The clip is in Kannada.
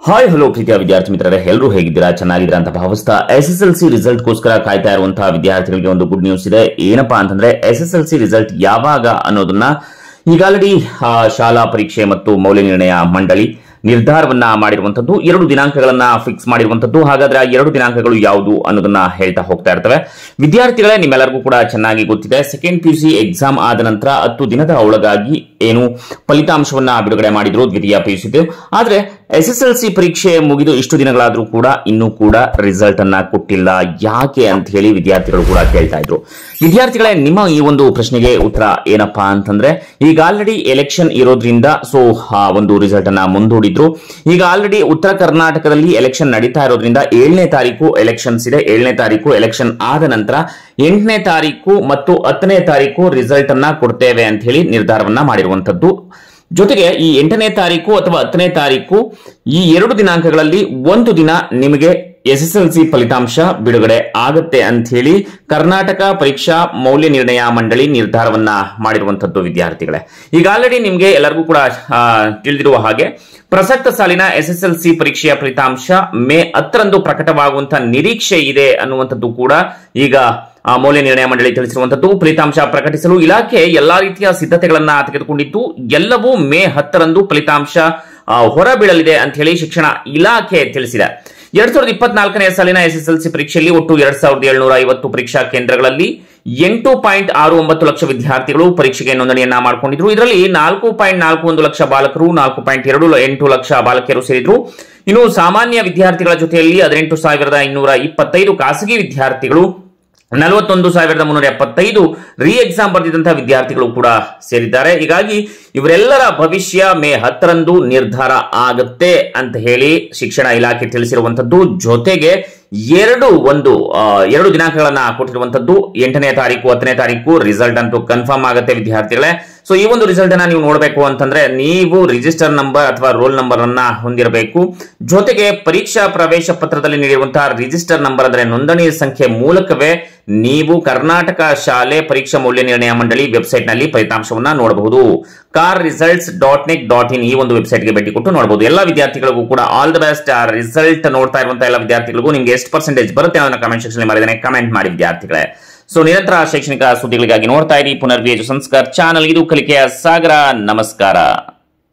ಹಾಯ್ ಹಲೋ ಪ್ರೀತಿಯ ವಿದ್ಯಾರ್ಥಿ ಮಿತ್ರರೇ ಎಲ್ಲರೂ ಹೇಗಿದ್ದೀರಾ ಚೆನ್ನಾಗಿದ್ದೀರಾ ಅಂತ ಭಾವಿಸ್ತಾ ಎಸ್ ಎಸ್ ಎಲ್ ಸಿ ರಿಸಲ್ಟ್ಗೋಸ್ಕರ ಕಾಯ್ತಾ ಇರುವಂತಹ ವಿದ್ಯಾರ್ಥಿಗಳಿಗೆ ಒಂದು ಗುಡ್ ನ್ಯೂಸ್ ಇದೆ ಏನಪ್ಪಾ ಅಂತಂದ್ರೆ S S L C result ಯಾವಾಗ ಅನ್ನೋದನ್ನ ಈಗ ಆಲ್ರೆಡಿ ಶಾಲಾ ಪರೀಕ್ಷೆ ಮತ್ತು ಮೌಲ್ಯ ನಿರ್ಣಯ ಮಂಡಳಿ ನಿರ್ಧಾರವನ್ನ ಮಾಡಿರುವಂತದ್ದು ಎರಡು ದಿನಾಂಕಗಳನ್ನ ಫಿಕ್ಸ್ ಮಾಡಿರುವಂತದ್ದು ಹಾಗಾದ್ರೆ ಆ ಎರಡು ದಿನಾಂಕಗಳು ಯಾವುದು ಅನ್ನೋದನ್ನ ಹೇಳ್ತಾ ಹೋಗ್ತಾ ಇರ್ತವೆ ವಿದ್ಯಾರ್ಥಿಗಳೇ ನಿಮ್ಮೆಲ್ಲರಿಗೂ ಕೂಡ ಚೆನ್ನಾಗಿ ಗೊತ್ತಿದೆ ಸೆಕೆಂಡ್ ಪಿ ಸಿ ಎಕ್ಸಾಮ್ ಆದ ನಂತರ ಹತ್ತು ದಿನದ ಒಳಗಾಗಿ ಏನು ಫಲಿತಾಂಶವನ್ನ ಬಿಡುಗಡೆ ಮಾಡಿದ್ರು ದ್ವಿತೀಯ ಪಿ ಯು ಆದ್ರೆ ಎಸ್ ಎಸ್ ಎಲ್ ಸಿ ಪರೀಕ್ಷೆ ಮುಗಿದು ಇಷ್ಟು ದಿನಗಳಾದ್ರೂ ಕೂಡ ಇನ್ನೂ ಕೂಡ ರಿಸಲ್ಟ್ ಅನ್ನ ಕೊಟ್ಟಿಲ್ಲ ಯಾಕೆ ಅಂತ ಹೇಳಿ ವಿದ್ಯಾರ್ಥಿಗಳು ಕೂಡ ಕೇಳ್ತಾ ಇದ್ರು ವಿದ್ಯಾರ್ಥಿಗಳೇ ನಿಮ್ಮ ಈ ಒಂದು ಪ್ರಶ್ನೆಗೆ ಉತ್ತರ ಏನಪ್ಪಾ ಅಂತಂದ್ರೆ ಈಗ ಆಲ್ರೆಡಿ ಎಲೆಕ್ಷನ್ ಇರೋದ್ರಿಂದ ಸೊ ಒಂದು ರಿಸಲ್ಟ್ ಅನ್ನ ಮುಂದೂಡಿದ್ರು ಈಗ ಆಲ್ರೆಡಿ ಉತ್ತರ ಕರ್ನಾಟಕದಲ್ಲಿ ಎಲೆಕ್ಷನ್ ನಡೀತಾ ಇರೋದ್ರಿಂದ ಏಳನೇ ತಾರೀಕು ಎಲೆಕ್ಷನ್ಸ್ ಇದೆ ಏಳನೇ ತಾರೀಕು ಎಲೆಕ್ಷನ್ ಆದ ನಂತರ ಎಂಟನೇ ತಾರೀಕು ಮತ್ತು ಹತ್ತನೇ ತಾರೀಕು ರಿಸಲ್ಟ್ ಅನ್ನ ಕೊಡ್ತೇವೆ ಅಂತ ಹೇಳಿ ನಿರ್ಧಾರವನ್ನ ಮಾಡಿರುವಂತದ್ದು ಜೊತೆಗೆ ಈ ಎಂಟನೇ ತಾರೀಕು ಅಥವಾ ಹತ್ತನೇ ತಾರೀಕು ಈ ಎರಡು ದಿನಾಂಕಗಳಲ್ಲಿ ಒಂದು ದಿನ ನಿಮಗೆ ಎಸ್ ಎಸ್ ಎಲ್ ಸಿ ಫಲಿತಾಂಶ ಬಿಡುಗಡೆ ಆಗತ್ತೆ ಅಂತ ಹೇಳಿ ಕರ್ನಾಟಕ ಪರೀಕ್ಷಾ ಮೌಲ್ಯ ನಿರ್ಣಯ ಮಂಡಳಿ ನಿರ್ಧಾರವನ್ನ ಮಾಡಿರುವಂತದ್ದು ವಿದ್ಯಾರ್ಥಿಗಳೇ ಈಗ ಆಲ್ರೆಡಿ ನಿಮಗೆ ಎಲ್ಲರಿಗೂ ಕೂಡ ಆ, ತಿಳಿದಿರುವ ಹಾಗೆ ಪ್ರಸಕ್ತ ಸಾಲಿನ ಎಸ್ ಎಸ್ ಎಲ್ ಸಿ ಪರೀಕ್ಷೆಯ ಫಲಿತಾಂಶ ಮೇ ಹತ್ತರಂದು ಪ್ರಕಟವಾಗುವಂತ ನಿರೀಕ್ಷೆ ಇದೆ ಅನ್ನುವಂಥದ್ದು ಕೂಡ ಈಗ ಆ, ಮೌಲ್ಯ ನಿರ್ಣಯ ಮಂಡಳಿ ತಿಳಿಸಿರುವಂತದ್ದು ಫಲಿತಾಂಶ ಪ್ರಕಟಿಸಲು ಇಲಾಖೆ ಎಲ್ಲಾ ರೀತಿಯ ಸಿದ್ಧತೆಗಳನ್ನ ತೆಗೆದುಕೊಂಡಿದ್ದು ಎಲ್ಲವೂ ಮೇ ಹತ್ತರಂದು ಫಲಿತಾಂಶ ಆ, ಹೊರಬೀಳಲಿದೆ ಅಂತ ಹೇಳಿ ಶಿಕ್ಷಣ ಇಲಾಖೆ ತಿಳಿಸಿದೆ ಎರಡ್ ಸಾವಿರದ ಇಪ್ಪತ್ನಾಲ್ಕನೇ ಸಾಲಿನ ಎಸ್ ಎಸ್ ಎಲ್ ಸಿ ಪರೀಕ್ಷೆಯಲ್ಲಿ ಒಟ್ಟು ಎರಡ್ ಸಾವಿರದ ಏಳ್ನೂರ ಐವತ್ತು ಪರೀಕ್ಷಾ ಕೇಂದ್ರಗಳಲ್ಲಿ ಎಂಟು ಪಾಯಿಂಟ್ ಆರು ಒಂಬತ್ತು ಲಕ್ಷ ವಿದ್ಯಾರ್ಥಿಗಳು ಪರೀಕ್ಷೆಗೆ ನೋಂದಣಿಯನ್ನ ಮಾಡಿಕೊಂಡಿದ್ರು ಇದರಲ್ಲಿ ನಾಲ್ಕು ಪಾಯಿಂಟ್ ನಾಲ್ಕು ಒಂದು ಲಕ್ಷ ಬಾಲಕರು ನಾಲ್ಕು ಪಾಯಿಂಟ್ ಎರಡು ಎಂಟು ಲಕ್ಷ ಬಾಲಕಿಯರು ಸೇರಿದ್ರು ಇನ್ನು ಸಾಮಾನ್ಯ ವಿದ್ಯಾರ್ಥಿಗಳ ಜೊತೆಯಲ್ಲಿ ಹದಿನೆಂಟು ಸಾವಿರದ ಇನ್ನೂರ ಇಪ್ಪತ್ತೈದು ಖಾಸಗಿ ವಿದ್ಯಾರ್ಥಿಗಳು ನಲವತ್ತೊಂದು ಸಾವಿರದ ಮುನ್ನೂರ ಎಪ್ಪತ್ತೈದು ರೀ ಎಕ್ಸಾಮ್ ಬರೆದಿದ್ದಂತಹ ವಿದ್ಯಾರ್ಥಿಗಳು ಕೂಡ ಸೇರಿದ್ದಾರೆ ಹೀಗಾಗಿ ಇವರೆಲ್ಲರ ಭವಿಷ್ಯ ಮೇ ಹತ್ತರಂದು ನಿರ್ಧಾರ ಆಗುತ್ತೆ ಅಂತ ಹೇಳಿ ಶಿಕ್ಷಣ ಇಲಾಖೆ ತಿಳಿಸಿರುವಂತದ್ದು ಜೊತೆಗೆ ಎರಡು ಒಂದು ಆ, ಎರಡು ದಿನಾಂಕಗಳನ್ನ ಕೊಟ್ಟಿರುವಂತದ್ದು ಎಂಟನೇ ತಾರೀಕು ಹತ್ತನೇ ತಾರೀಕು ರಿಸಲ್ಟ್ ಅಂತೂ ಕನ್ಫರ್ಮ್ ಆಗುತ್ತೆ ವಿದ್ಯಾರ್ಥಿಗಳೇ ಸೊ ಈ ಒಂದು ರಿಸಲ್ಟ್ ಅನ್ನ ನೀವು ನೋಡಬೇಕು ಅಂತಂದ್ರೆ ನೀವು ರಿಜಿಸ್ಟರ್ ನಂಬರ್ ಅಥವಾ ರೋಲ್ ನಂಬರ್ ಅನ್ನ ಹೊಂದಿರಬೇಕು ಜೊತೆಗೆ ಪರೀಕ್ಷಾ ಪ್ರವೇಶ ಪತ್ರದಲ್ಲಿ ನೀಡಿರುವಂತಹ ರಿಜಿಸ್ಟರ್ ನಂಬರ್ ಅಂದ್ರೆ ನೋಂದಣಿ ಸಂಖ್ಯೆ ಮೂಲಕವೇ ನೀವು ಕರ್ನಾಟಕ ಶಾಲೆ ಪರೀಕ್ಷಾ ಮೌಲ್ಯ ನಿರ್ಣಯ ಮಂಡಳಿ ವೆಬ್ಸೈಟ್ ನಲ್ಲಿ ಫಲಿತಾಂಶವನ್ನ ನೋಡಬಹುದು ಕಾರ್ ರಿಸಲ್ಟ್ಸ್ ಡಾಟ್ ನೆಕ್ ಡಾಟ್ ಇನ್ ಈ ಒಂದು ವೆಬ್ಸೈಟ್ ಗೆ ಭೇಟಿ ಕೊಟ್ಟು ನೋಡಬಹುದು ಎಲ್ಲ ವಿದ್ಯಾರ್ಥಿಗಳಿಗೂ ಕೂಡ ಆಲ್ ದ ಬೆಸ್ಟ್ ಆ ರಿಸಲ್ಟ್ ನೋಡ್ತಾ ಇರುವಂತಹ ಎಲ್ಲ ವಿದ್ಯಾರ್ಥಿಗಳಿಗೂ ನಿಮ್ಗೆ ಎಷ್ಟು ಪರ್ಸೆಂಟೇಜ್ ಬರುತ್ತೆ ಅನ್ನೋದನ್ನ ಕಮೆಂಟ್ ಸೆಕ್ಷನ್ ಮಾಡಿದ್ದೇನೆ ಕಮೆಂಟ್ ಮಾಡಿ ವಿದ್ಯಾರ್ಥಿಗಳೇ ಸೊ ನಿರಂತರ ಶೈಕ್ಷಣಿಕ ಸುದ್ದಿಗಳಿಗಾಗಿ ನೋಡ್ತಾ ಇರಿ ಪುನರ್ವಿಯೇಜು ಸಂಸ್ಕಾರ್ ಚಾನಲ್ ಇದು ಕಲಿಕೆಯ ಸಾಗರ ನಮಸ್ಕಾರ